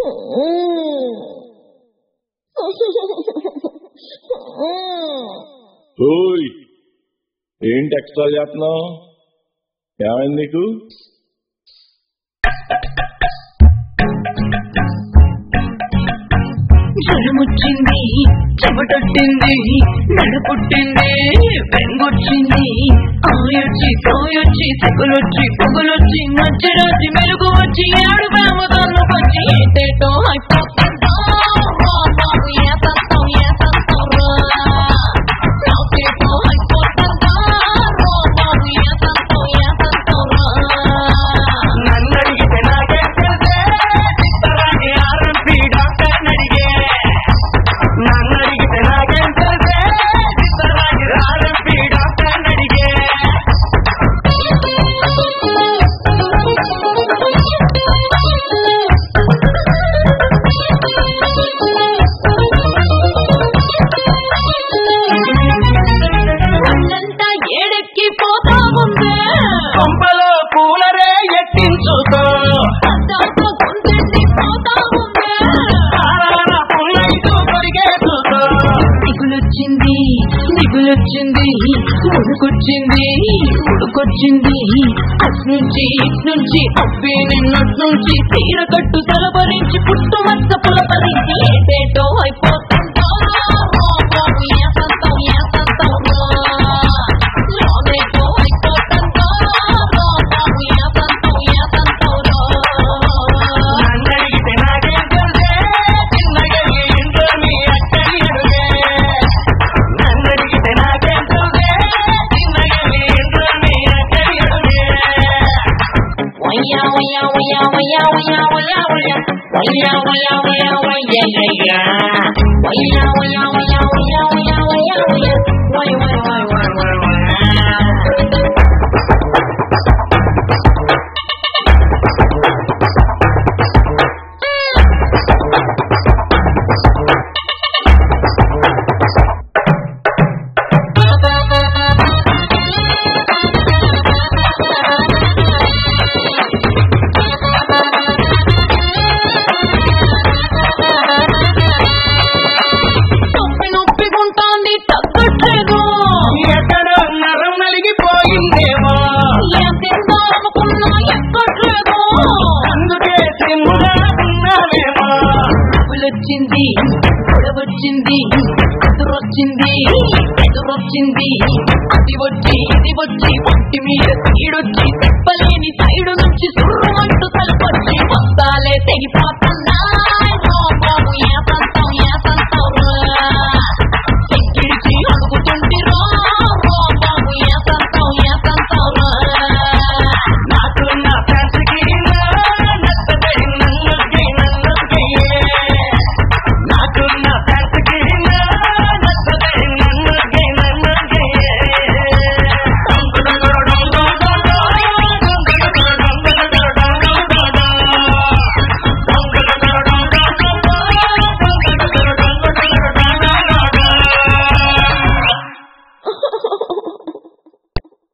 ఓయ్ ఏంటి ఎక్స్ట్రా చేస్తున్నావు ఏమైంది నీకు జ్వరమొచ్చింది చెమటొట్టింది నడుపుట్టింది పెంగొచ్చింది ఆయొచ్చి తోయొచ్చి సెగులొచ్చి పొగులొచ్చి మధ్యరాత్రి మెరుగు వచ్చి ఏడు ప్రేమదాన్ని వచ్చి ఏటేటో అయిపోతుందో ఏతంతో ఏతంతో నాకేటో అయిపోతుందో ఏతంతో ఏతంతో నన్నడిగితే నాకే తెలిసే చిత్తరాని ఆర్ఎంపీ డాక్టర్ నడిగే నన్నడిగితే నాకేం తెలిసే చిత్తరాని ఆర్ఎంపీ డాక్టర్ నడిగే అంతా ఏడెక్కి పోతా ఉందే కొంపలో కూలరే ఎట్టించుకో దాంట్లో గుండెల్ని పోతా ఉందే సారాన పుల్లైతూ కొరిగేసుకో దిగులొచ్చింది దిగులొచ్చింది ఉడుకొచ్చింది ఉడుకొచ్చింది అట్నుంచి ఇట్నుంచి అబ్బి నిన్నట్నుంచి తీర కట్టు తలపరించి పుట్టుమచ్చ పులపరించి ఏటేటో అయిపోతుందో ఏసంతో ఏసంతో లోనేటో అయిపోతుందో ఏసంతో ఏసంతో నన్నడిగితే నాకేం తెలిసే చిన్నగలి ఇంట్లో మీ అక్కడి అడుగే నన్నడిగితే నాకేం తెలిసే చిన్నగలి ఇంట్లో మీ అక్కడి అడుగే Waya waya waya waya waya waya waya waya waya waya waya yeah yeah waya waya waya waya waya waya waya waya waya waya waya waya నొప్పి నొప్పిగుంటోంది తగ్గట్లేదు ఎక్కడో నరం నలిగిపోయిందేమో ఎంతెంతో అనుకున్నా ఎక్కట్లేదు అందుకే సిమ్ముగా ఉన్నావేమో వచ్చింది గొడవచ్చింది ఎదురొచ్చింది ఎదురొచ్చింది అది వచ్చి ఇది వచ్చి ఒంటి మీద తీడొచ్చి తెప్పలేని సైడు నుంచి సుర్రు అంటూ తలపొచ్చి వస్తాలే తెగిపోతా